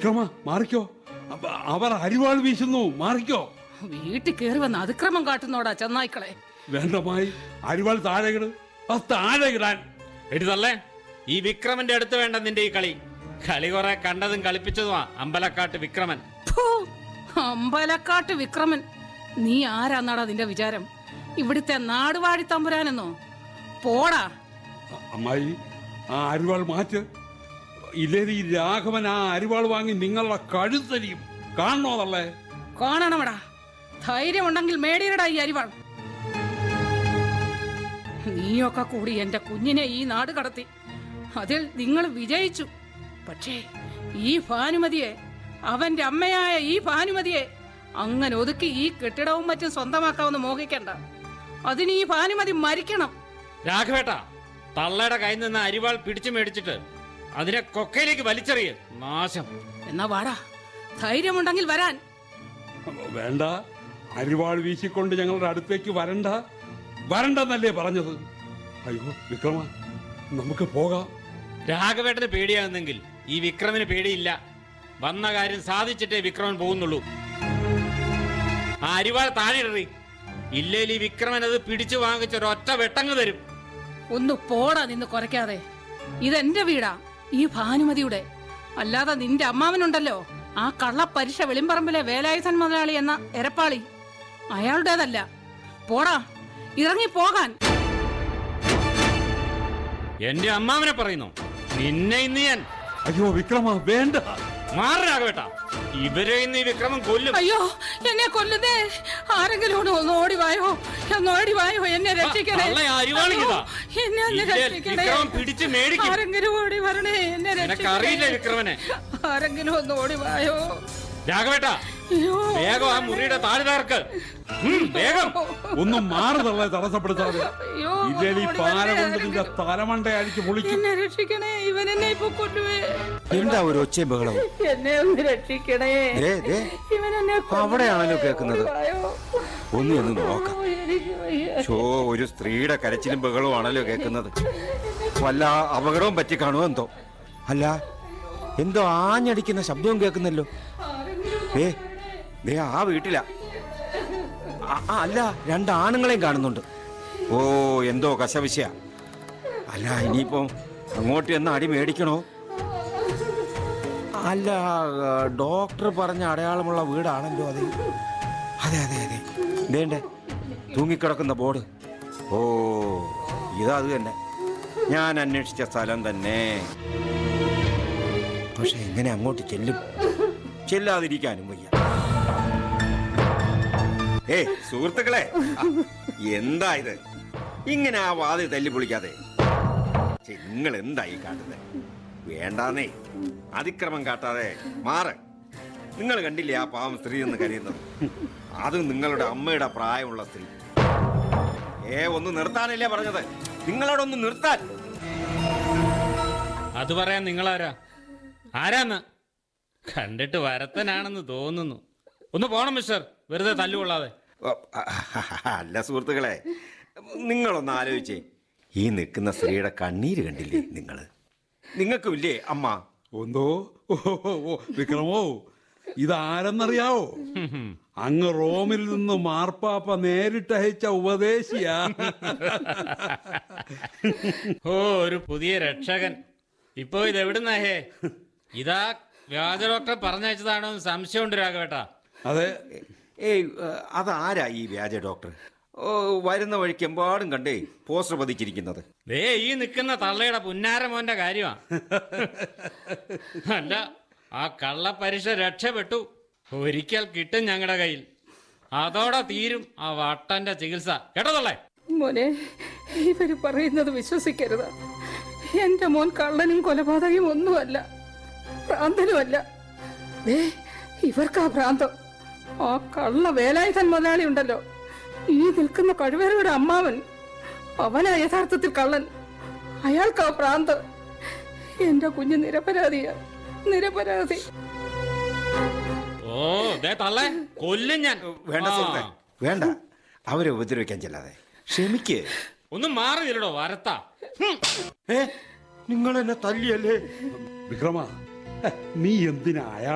വിക്രമ മാറിക്കോ അവ- അവർ അരിവാൾ വീശുന്നു മാറിക്കോ വീട്ടിൽ കയറി വന്ന് അതിക്രമം കാട്ടുന്നോടാ ചെന്നായ്ക്കളെ വേണ്ടമായി അരിവാൾ താഴെ കിട് അത് താഴെ കിടാൻ എടുത്തല്ലേ ഈ വിക്രമന്റെ അടുത്ത് വേണ്ട നിന്റെ ഈ കളി കളി കുറെ കണ്ടതും കളിപ്പിച്ചതുമാ അമ്പലക്കാട്ട് വിക്രമൻ ഫൂ, അമ്പലക്കാട്ട് വിക്രമൻ നീ ആരാന്നാടാ നിന്റെ വിചാരം ഇവിടുത്തെ നാടുവാഴി തമ്പുരാനെന്നോ പോടാ അ- അമ്മായി ആ അരിവാൾ മാറ്റ് ഇല്ലെങ്കിൽ ഈ രാഘവൻ ആ അരിവാൾ വാങ്ങി നിങ്ങളുടെ കഴുത്തരിയും കാണണോ അതല്ലേ കാണണമടാ ധൈര്യമുണ്ടെങ്കിൽ മേടിയടാ ഈ അരിവാൾ നീയൊക്കെ കൂടി എന്റെ കുഞ്ഞിനെ ഈ നാട് കടത്തി അതിൽ നിങ്ങൾ വിജയിച്ചു പക്ഷേ ഈ ഭാനുമതിയെ അവന്റെ അമ്മയായ ഈ ഭാനുമതിയെ അങ്ങനെ ഒതുക്കി ഈ കെട്ടിടവും മറ്റും സ്വന്തമാക്കാമെന്ന് മോഹിക്കണ്ട അതിന് ഈ ഭാനുമതി മരിക്കണം രാഘവേട്ട തള്ളയുടെ കയ്യിൽ നിന്ന് അരിവാൾ പിടിച്ചു മേടിച്ചിട്ട് അതിനെ കൊക്കയിലേക്ക് വലിച്ചെറിയ നാശം എന്നാ വാടാ ധൈര്യമുണ്ടെങ്കിൽ വരാൻ വേണ്ട അരിവാൾ വീശിക്കൊണ്ട് ഞങ്ങളുടെ അടുത്തേക്ക് വരണ്ട വരണ്ടെന്നല്ലേ പറഞ്ഞത് അയ്യോ വിക്രമ നമുക്ക് പോകാം രാഘവേട്ടന് പേടിയാകുന്നെങ്കിൽ ഈ വിക്രമിന് പേടിയില്ല വന്ന കാര്യം സാധിച്ചിട്ടേ വിക്രമൻ പോകുന്നുള്ളൂ ആ അരിവാൾ താഴെറി ഇല്ലേൽ ഈ വിക്രമൻ അത് പിടിച്ചു വാങ്ങിച്ച ഒരൊറ്റ വെട്ടങ്ങ് തരും ഒന്ന് പോടാ നിന്ന് കുറയ്ക്കാതെ ഇതെന്റെ വീടാ ഈ ഭാനുമതിയുടെ അല്ലാതെ നിന്റെ അമ്മാവനുണ്ടല്ലോ ആ കള്ളപ്പരിശ വെളിമ്പറമ്പിലെ വേലായുധൻ മുതലാളി എന്ന എരപ്പാളി അയാളുടേതല്ല പോടാ ഇറങ്ങി പോകാൻ എന്റെ അമ്മാവനെ പറയുന്നു നിന്നെ ഇന്ന് ഞാൻ അയ്യോ വിക്രമ വേണ്ട മാറി രാഘവേട്ട ഇവരെ ഇന്ന് ഈ വിക്രമൻ കൊല്ലും അയ്യോ എന്നെ കൊല്ലുന്നേ ആരെങ്കിലും ഒന്ന് ഒന്ന് ഓടി വായോ ഒന്ന് ഓടി വായോ എന്നെ രക്ഷിക്കണേ തള്ള ആ അരിവാളിങ്ങിതാ. അയ്യോ, എന്നെ ഒന്ന് ഇല്ലേ, രക്ഷിക്കണേ വിക്രമൻ പിടിച്ച് മേടിക്കും. ആരെങ്കിലും ഓടി വരണേ എന്നെ നിനക്കറിയില്ല രക്ഷിക്കണേ. വിക്രമനെ ആരെങ്കിലും ഒന്ന് ഓടി വായോ രാഘവേട്ട അയ്യോ വേഗം ആ മുറിയുടെ താഴെ തകർക്ക് ഉം, വേഗം ഒന്നും മാറുതള്ളേ തടസ്സപ്പെടുത്താതെ അയ്യോ, ഇല്ലേൽ ഈ ഓടി പാര വരണേ, കൊണ്ട് നിന്റെ ആരെങ്കിലും. തലമണ്ട അടിച്ച് പൊളിക്കും എന്നെ രക്ഷിക്കണേ ഇവൻ എന്നെ ഇപ്പൊ കൊല്ലുവേ എന്താ ഒരു ഒച്ചയും ബഹളവും എന്നെ ഒന്ന് രക്ഷിക്കണേ ദേ, ദേ. ഇവൻ എന്നെ കൊല്ലുവേ. അവിടെയാണല്ലോ കേൾക്കുന്നത്. ഓടി വായോ. ഒന്ന് എന്ന് നോക്കാം ഓ, എനിക്ക് വയ്യ. ഷോ ഒരു സ്ത്രീയുടെ കരച്ചിലും ബഹളവും ആണല്ലോ കേൾക്കുന്നത് വല്ല അപകടവും പറ്റി കാണുമോ എന്തോ അല്ല എന്തോ ആഞ്ഞടിക്കുന്ന ശബ്ദവും കേൾക്കുന്നല്ലോ ദേ ദേ ആ വീട്ടിലാ ആ, ആ, അല്ല രണ്ട് ആണുങ്ങളെയും കാണുന്നുണ്ട് ഓ എന്തോ കശവിശയ അല്ല ഇനിയിപ്പോ അങ്ങോട്ട് എന്ന് അടി മേടിക്കണോ അല്ല ആ, ഡോക്ടർ പറഞ്ഞ അടയാളമുള്ള വീടാണല്ലോ അത് അതെ അതെ അതെ വേണ്ടേ തൂങ്ങിക്കിടക്കുന്ന ബോർഡ് ഓ ഇതാ അത് തന്നെ ഞാൻ അന്വേഷിച്ച സ്ഥലം തന്നെ പക്ഷെ എങ്ങനെ അങ്ങോട്ട് ചെല്ലും ചെല്ലാതിരിക്കാനും വയ്യ ഏ സുഹൃത്തുക്കളെ ആ, എന്താ ഇത് ഇങ്ങനെ ആ വാതിൽ തല്ലി പൊളിക്കാതെ ഛെ, നിങ്ങൾ എന്തായി കാട്ടുന്നത് വേണ്ടാന്നേ അതിക്രമം കാട്ടാതെ മാറ് നിങ്ങൾ കണ്ടില്ലേ ആ പാവം സ്ത്രീ എന്ന് കരയുന്നത് അത് നിങ്ങളുടെ അമ്മയുടെ പ്രായമുള്ള സ്ത്രീ ഏ ഒന്ന് നിർത്താനല്ലേ പറഞ്ഞത് നിങ്ങളോടൊന്ന് നിർത്താൻ അത് പറയാൻ നിങ്ങളാരാ ആരാന്ന് കണ്ടിട്ട് വരത്തനാണെന്ന് തോന്നുന്നു ഒന്ന് പോണം മിസ്റ്റർ വെറുതെ തല്ലുകൊള്ളാതെ ഓ, അല്ല സുഹൃത്തുക്കളെ നിങ്ങളൊന്ന് ആലോചിച്ചേ ഈ നിൽക്കുന്ന സ്ത്രീയുടെ കണ്ണീര് കണ്ടില്ലേ നിങ്ങൾ നിങ്ങൾക്കും ഇല്ലേ അമ്മ ഒന്നോ ഓ ഓ, ഓ വിക്രമോ ഇതാരെന്നറിയാവോ അങ്ങ് റോമിൽ നിന്ന് മാർപ്പാപ്പ നേരിട്ടയച്ച ഉപദേശിയാ ഓ ഒരു പുതിയ രക്ഷകൻ ഇപ്പോ ഇത് എവിടുന്നാ ഹേ ഇതാ വ്യാജ ഡോക്ടർ പറഞ്ഞയച്ചതാണോ എന്ന് സംശയമുണ്ട് രാഘവേട്ടാ അതെ ഏയ് അതാരാ ഈ വ്യാജ ഡോക്ടർ ഓ വരുന്ന വഴിക്ക് എമ്പാടും കണ്ടേ പോസ്റ്റർ പതിച്ചിരിക്കുന്നത് ദേ ഈ നിൽക്കുന്ന തള്ളയുടെ പുന്നാര മോന്റെ കാര്യമാ അല്ല ആ കള്ളപ്പരിശ രക്ഷപ്പെട്ടു ഒരിക്കൽ കിട്ടും ഞങ്ങളുടെ കയ്യിൽ അതോടെ തീരും ആ വട്ടന്റെ ചികിത്സ കേട്ടോ തള്ളേ മോനെ ഇവര് പറയുന്നത് വിശ്വസിക്കരുത് എന്റെ മോൻ കള്ളനും കൊലപാതകയും ഒന്നുമല്ല ഭ്രാന്തനുമല്ല ദേ ഇവർക്കാ ഭ്രാന്തം ആ കള്ള വേലായുധൻ മുതലാളി ഉണ്ടല്ലോ ഈ നിൽക്കുന്ന കഴിവേറയുടെ അമ്മാവൻ അവനാ യഥാർത്ഥത്തിൽ കള്ളൻ അയാൾക്കാ ഭ്രാന്ത് എന്റെ കുഞ്ഞ് നിരപരാധിയാ നിരപരാധി ഓ ദേ തള്ളേ കൊല്ലും ഞാൻ വേണ്ട ആ. സുഹൃത്തെ വേണ്ട അവരെ ഉപദ്രവിക്കാൻ ചെല്ലാതെ ക്ഷമിക്ക് ഒന്ന് മാറി നില്ലടോ വരത്താ ഹും. ഏ നിങ്ങൾ എന്നെ തല്ലിയല്ലേ വിക്രമ നീ എന്തിനാ അയാൾ